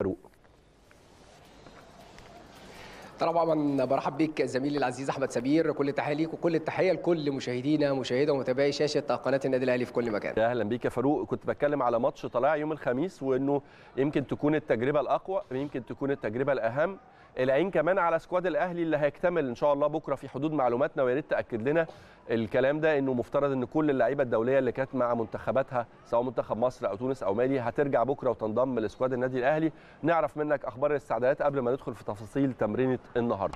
فاروق طبعا برحب بيك زميلي العزيز احمد سمير كل التحيه ليك وكل التحيه لكل مشاهدينا مشاهدي ومتابعي شاشه قناه النادي الاهلي في كل مكان اهلا بيك يا فاروق كنت بتكلم على ماتش طلائع يوم الخميس وانه يمكن تكون التجربه الاقوى يمكن تكون التجربه الاهم العين كمان على سكواد الاهلي اللي هيكتمل ان شاء الله بكره في حدود معلوماتنا ويا ريت تاكد لنا الكلام ده انه مفترض ان كل اللعيبه الدوليه اللي كانت مع منتخباتها سواء منتخب مصر او تونس او مالي هترجع بكره وتنضم لسكواد النادي الاهلي نعرف منك اخبار الاستعدادات قبل ما ندخل في تفاصيل تمرينه النهارده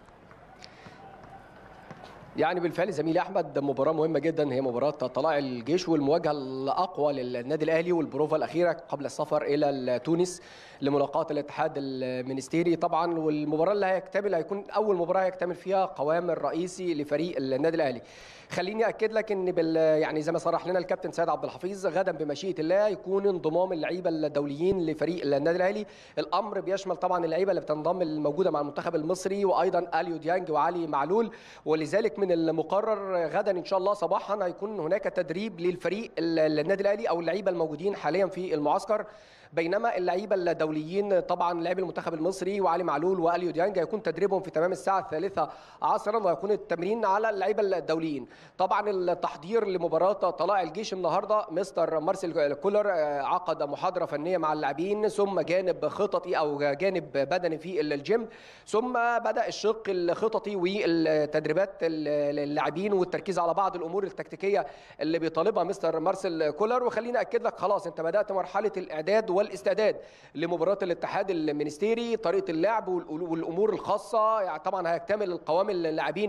يعني بالفعل زميلي احمد مباراه مهمه جدا هي مباراه طلائع الجيش والمواجهه الاقوى للنادي الاهلي والبروفا الاخيره قبل السفر الى تونس لملاقاه الاتحاد المنستيري طبعا والمباراه اللي هيكتمل هيكون اول مباراه هيكتمل فيها قوام الرئيسي لفريق النادي الاهلي خليني اكد لك ان بال يعني زي ما صرح لنا الكابتن سيد عبد الحفيظ غدا بمشيئه الله يكون انضمام اللعيبه الدوليين لفريق النادي الاهلي الامر بيشمل طبعا اللعيبه اللي بتنضم الموجوده مع المنتخب المصري وايضا اليو ديانج وعلي معلول ولذلك من المقرر غدا ان شاء الله صباحا هيكون هناك تدريب للفريق النادي الاهلي او اللعيبه الموجودين حاليا في المعسكر بينما اللعيبه الدوليين طبعا لاعبي المنتخب المصري وعلي معلول واليو ديانج هيكون تدريبهم في تمام الساعه الثالثه عصرا ويكون التمرين على اللعيبه الدوليين طبعا التحضير لمباراه طلائع الجيش النهارده مستر مارسيل كولر عقد محاضره فنيه مع اللاعبين ثم جانب خططي او جانب بدني في الجيم ثم بدا الشق الخططي والتدريبات اللاعبين والتركيز على بعض الامور التكتيكيه اللي بيطالبها مستر مارسيل كولر وخليني اكد لك خلاص انت بدات مرحله الاعداد والاستعداد لمباراه الاتحاد المنستيري طريقه اللعب والامور الخاصه يعني طبعا هيكتمل القوام اللاعبين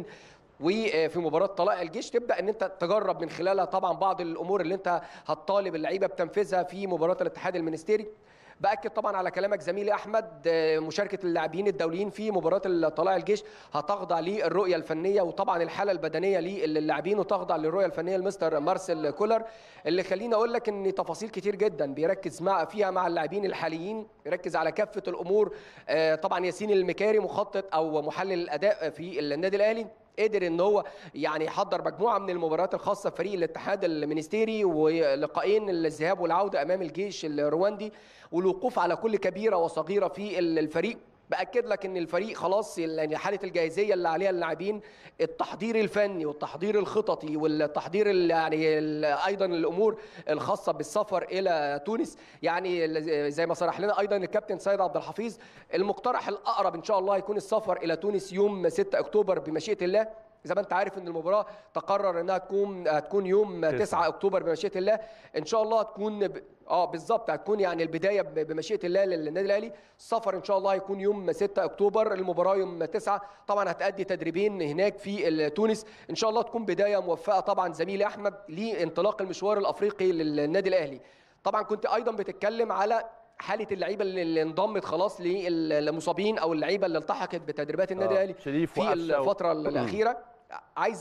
وفي مباراه طلائع الجيش تبدا ان انت تجرب من خلالها طبعا بعض الامور اللي انت هتطالب اللعيبه بتنفيذها في مباراه الاتحاد المنستيري باكد طبعا على كلامك زميلي احمد مشاركه اللاعبين الدوليين في مباراه طلائع الجيش هتخضع للرؤيه الفنيه وطبعا الحاله البدنيه للاعبين وتخضع للرؤيه الفنيه لمستر مارسيل كولر اللي خليني اقول لك ان تفاصيل كتير جدا بيركز مع فيها مع اللاعبين الحاليين يركز على كافه الامور طبعا ياسين المكاري مخطط او محلل الاداء في النادي الاهلي قدر ان هو يعني يحضر مجموعه من المباريات الخاصه بفريق الاتحاد المنستيري ولقاءين الذهاب والعوده امام الجيش الرواندي والوقوف على كل كبيره وصغيره في الفريق باكد لك ان الفريق خلاص يعني حاله الجاهزيه اللي عليها اللاعبين التحضير الفني والتحضير الخططي والتحضير يعني ايضا الامور الخاصه بالسفر الى تونس يعني زي ما صرح لنا ايضا الكابتن سيد عبد الحفيظ المقترح الاقرب ان شاء الله هيكون السفر الى تونس يوم 6 اكتوبر بمشيئه الله زي ما انت عارف ان المباراه تقرر انها تكون هتكون يوم 9 اكتوبر بمشيئه الله ان شاء الله هتكون ب... اه بالظبط هتكون يعني البدايه بمشيئه الله للنادي الاهلي السفر ان شاء الله هيكون يوم 6 اكتوبر المباراه يوم 9 طبعا هتادي تدريبين هناك في تونس ان شاء الله تكون بدايه موفقه طبعا زميلي احمد لانطلاق المشوار الافريقي للنادي الاهلي طبعا كنت ايضا بتتكلم على حاله اللعيبه اللي انضمت خلاص للمصابين او اللعيبه اللي التحقت بتدريبات النادي الاهلي في الفتره الاخيره عايز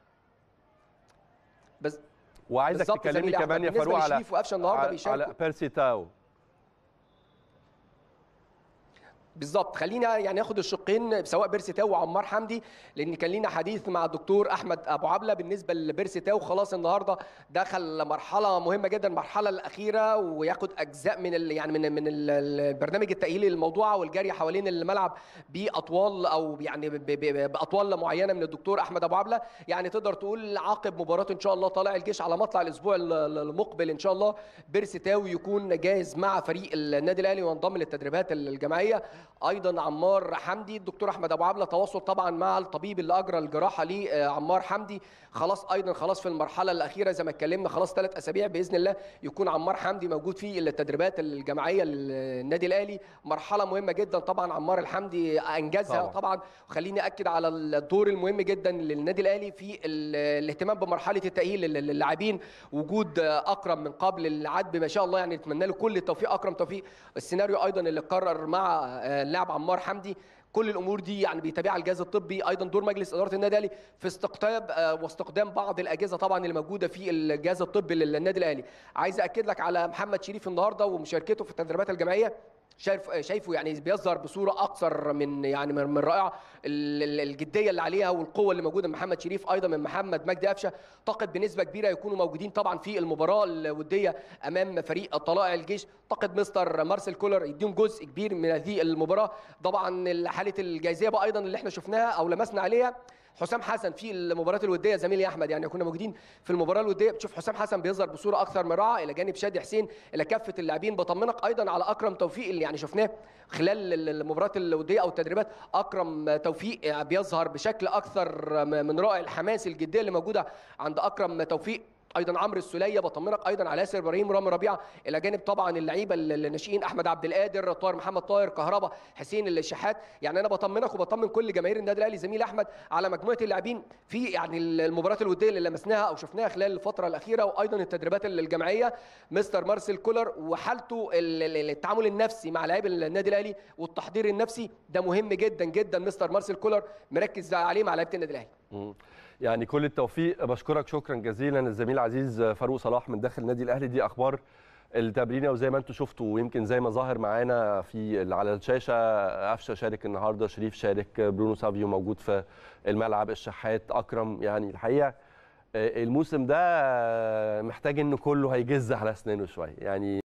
بس وعايزك تكلمني كمان يا فاروق على على, على بيرسي تاو بالظبط خلينا يعني ناخد الشقين سواء بيرسي تاو وعمار حمدي لان كان لينا حديث مع الدكتور احمد ابو عبله بالنسبه لبيرسي تاو خلاص النهارده دخل مرحله مهمه جدا المرحله الاخيره وياخد اجزاء من ال يعني من من البرنامج التاهيلي للموضوع والجري حوالين الملعب باطوال او يعني باطوال معينه من الدكتور احمد ابو عبله يعني تقدر تقول عقب مباراه ان شاء الله طالع الجيش على مطلع الاسبوع المقبل ان شاء الله بيرسي تاو يكون جاهز مع فريق النادي الاهلي وينضم للتدريبات الجماعيه ايضا عمار حمدي الدكتور احمد ابو عبله تواصل طبعا مع الطبيب اللي اجرى الجراحه لعمار حمدي خلاص ايضا خلاص في المرحله الاخيره زي ما اتكلمنا خلاص ثلاث اسابيع باذن الله يكون عمار حمدي موجود في التدريبات الجماعيه للنادي الاهلي مرحله مهمه جدا طبعا عمار الحمدي انجزها طبعا, طبعا. وخليني اكد على الدور المهم جدا للنادي الاهلي في الاهتمام بمرحله التاهيل للاعبين وجود اكرم من قبل العد ما شاء الله يعني نتمنى له كل التوفيق اكرم توفيق السيناريو ايضا اللي قرر مع اللاعب عمار حمدي كل الامور دي يعني بيتابعها الجهاز الطبي ايضا دور مجلس اداره النادي الاهلي في استقطاب واستخدام بعض الاجهزه طبعا اللي موجوده في الجهاز الطبي للنادي الاهلي عايز اكد لك على محمد شريف النهارده ومشاركته في التدريبات الجماعيه شايف شايفه يعني بيظهر بصوره اكثر من يعني من من رائعه ال- ال- الجديه اللي عليها والقوه اللي موجوده من محمد شريف ايضا من محمد مجدي قفشه اعتقد بنسبه كبيره يكونوا موجودين طبعا في المباراه الوديه امام فريق طلائع الجيش اعتقد مستر مارسيل كولر يديهم جزء كبير من هذه المباراه طبعا حاله الجايزيه بقى ايضا اللي احنا شفناها او لمسنا عليها حسام حسن في المباراه الوديه زميلي احمد يعني كنا موجودين في المباراه الوديه بتشوف حسام حسن بيظهر بصوره اكثر من رائعه الى جانب شادي حسين الى كافه اللاعبين بطمنك ايضا على اكرم توفيق اللي يعني شفناه خلال المباراه الوديه او التدريبات اكرم توفيق بيظهر بشكل اكثر من رائع الحماس الجديه اللي موجوده عند اكرم توفيق ايضا عمرو السوليه بطمنك ايضا على ياسر ابراهيم رامي ربيعه الى جانب طبعا اللعيبه الناشئين احمد عبد القادر طاهر محمد طاهر كهربا حسين الشحات يعني انا بطمنك وبطمن كل جماهير النادي الاهلي زميلي احمد على مجموعه اللاعبين في يعني المباراه الوديه اللي لمسناها او شفناها خلال الفتره الاخيره وايضا التدريبات الجماعيه مستر مارسيل كولر وحالته ال- ال- التعامل النفسي مع لاعبي النادي الاهلي والتحضير النفسي ده مهم جدا جدا مستر مارسيل كولر مركز عليه مع لعيبه النادي الاهلي مم. يعني كل التوفيق بشكرك شكرا جزيلا الزميل العزيز فاروق صلاح من داخل النادي الاهلي دي اخبار التمرينه وزي ما انتم شفتوا ويمكن زي ما ظاهر معانا في على الشاشه قفشه شارك النهارده شريف شارك برونو سافيو موجود في الملعب الشحات اكرم يعني الحقيقه آه، الموسم ده محتاج ان كله هيجز على اسنانه شويه يعني